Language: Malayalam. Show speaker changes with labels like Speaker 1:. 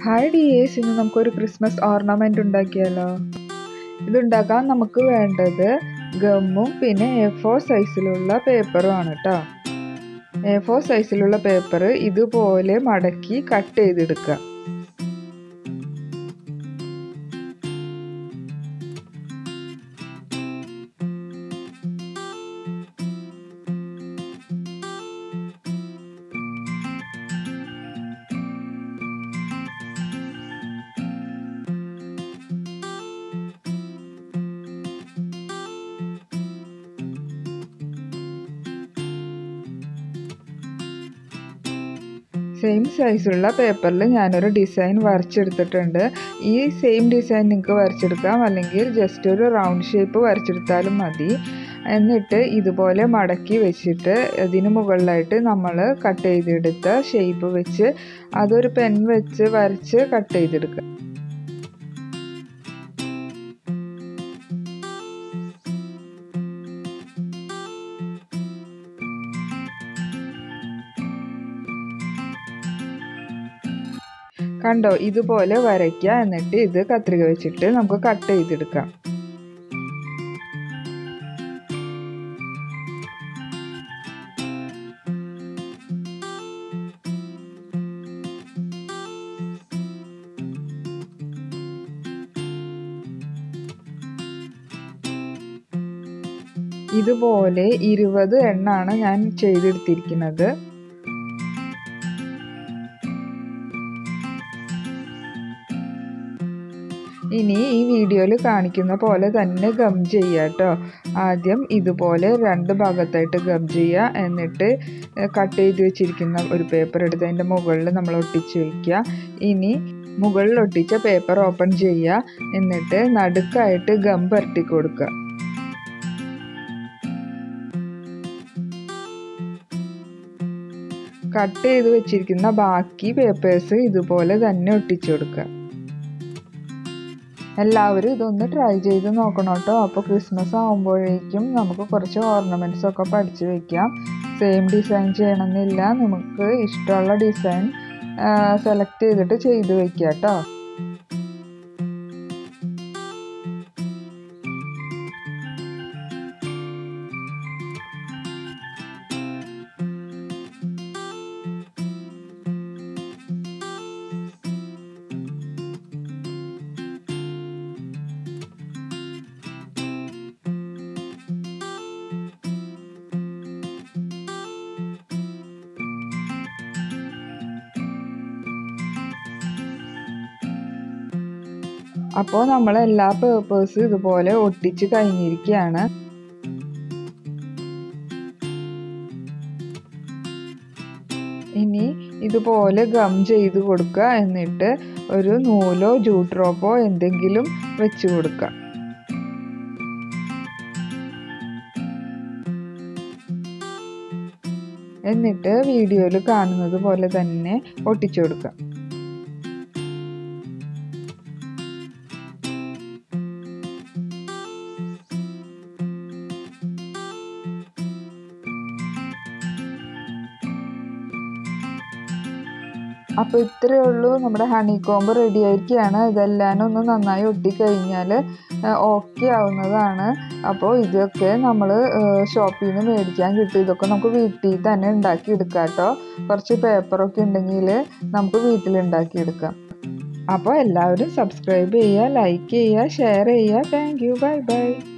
Speaker 1: ഹായ് ഡിയേഴ്സ് ഇന്ന് നമുക്കൊരു ക്രിസ്മസ് ഓർണമെൻ്റ് ഉണ്ടാക്കിയാലോ ഇതുണ്ടാക്കാൻ നമുക്ക് വേണ്ടത് ഗമ്മും പിന്നെ എ ഫോർ സൈസിലുള്ള പേപ്പറും ആണ് കേട്ടോ എ ഫോർ സൈസിലുള്ള പേപ്പർ ഇതുപോലെ മടക്കി കട്ട് ചെയ്തെടുക്കുക സെയിം സൈസുള്ള പേപ്പറിൽ ഞാനൊരു ഡിസൈൻ വരച്ചെടുത്തിട്ടുണ്ട് ഈ സെയിം ഡിസൈൻ നിങ്ങൾക്ക് വരച്ചെടുക്കാം അല്ലെങ്കിൽ ജസ്റ്റ് ഒരു റൗണ്ട് ഷേപ്പ് വരച്ചെടുത്താലും മതി എന്നിട്ട് ഇതുപോലെ മടക്കി വെച്ചിട്ട് അതിന് മുകളിലായിട്ട് നമ്മൾ കട്ട് ചെയ്തെടുത്ത ഷേപ്പ് വെച്ച് അതൊരു പെൻ വെച്ച് വരച്ച് കട്ട് ചെയ്തെടുക്കുക കണ്ടോ ഇതുപോലെ വരയ്ക്കുക എന്നിട്ട് ഇത് കത്രിക വെച്ചിട്ട് നമുക്ക് കട്ട് ചെയ്തെടുക്കാം ഇതുപോലെ ഇരുപത് എണ്ണാണ് ഞാൻ ചെയ്തെടുത്തിരിക്കുന്നത് ഇനി ഈ വീഡിയോയിൽ കാണിക്കുന്ന പോലെ തന്നെ ഗം ചെയ്യുക കേട്ടോ ആദ്യം ഇതുപോലെ രണ്ട് ഭാഗത്തായിട്ട് ഗം ചെയ്യുക എന്നിട്ട് കട്ട് ചെയ്ത് വെച്ചിരിക്കുന്ന ഒരു പേപ്പർ എടുത്ത് അതിൻ്റെ മുകളിൽ നമ്മൾ ഒട്ടിച്ച് വയ്ക്കുക ഇനി മുകളിൽ ഒട്ടിച്ച പേപ്പർ ഓപ്പൺ ചെയ്യുക എന്നിട്ട് നടുക്കായിട്ട് ഗം പരട്ടി കൊടുക്കുക കട്ട് ചെയ്ത് വെച്ചിരിക്കുന്ന ബാക്കി പേപ്പേഴ്സ് ഇതുപോലെ തന്നെ ഒട്ടിച്ചു കൊടുക്കുക എല്ലാവരും ഇതൊന്ന് ട്രൈ ചെയ്ത് നോക്കണം കേട്ടോ അപ്പോൾ ക്രിസ്മസ് ആകുമ്പോഴേക്കും നമുക്ക് കുറച്ച് ഓർണമെൻറ്റ്സ് ഒക്കെ പഠിച്ചു വെക്കാം സെയിം ഡിസൈൻ ചെയ്യണമെന്നില്ല നമുക്ക് ഇഷ്ടമുള്ള ഡിസൈൻ സെലക്ട് ചെയ്തിട്ട് ചെയ്ത് വെക്കാം കേട്ടോ അപ്പോൾ നമ്മൾ എല്ലാ പേപ്പേഴ്സും ഇതുപോലെ ഒട്ടിച്ച് കഴിഞ്ഞിരിക്കുകയാണ് ഇനി ഇതുപോലെ ഗം ചെയ്ത് കൊടുക്കുക എന്നിട്ട് ഒരു നൂലോ ജൂട്ട് റോപ്പോ എന്തെങ്കിലും വെച്ച് കൊടുക്കുക എന്നിട്ട് വീഡിയോയിൽ കാണുന്നത് പോലെ തന്നെ ഒട്ടിച്ചു കൊടുക്കുക അപ്പോൾ ഇത്രയേ ഉള്ളൂ നമ്മുടെ ഹണി കോമ്പ് റെഡി ആയിരിക്കുകയാണ് ഇതെല്ലാം ഒന്ന് നന്നായി ഒട്ടിക്കഴിഞ്ഞാൽ ഓക്കെ ആവുന്നതാണ് അപ്പോൾ ഇതൊക്കെ നമ്മൾ ഷോപ്പിൽ നിന്ന് മേടിക്കാൻ കിട്ടും ഇതൊക്കെ നമുക്ക് വീട്ടിൽ തന്നെ ഉണ്ടാക്കി എടുക്കാം കേട്ടോ കുറച്ച് പേപ്പറൊക്കെ ഉണ്ടെങ്കിൽ നമുക്ക് വീട്ടിൽ ഉണ്ടാക്കി എടുക്കാം അപ്പോൾ എല്ലാവരും സബ്സ്ക്രൈബ് ചെയ്യുക ലൈക്ക് ചെയ്യുക ഷെയർ ചെയ്യുക താങ്ക് യു ബൈ ബൈ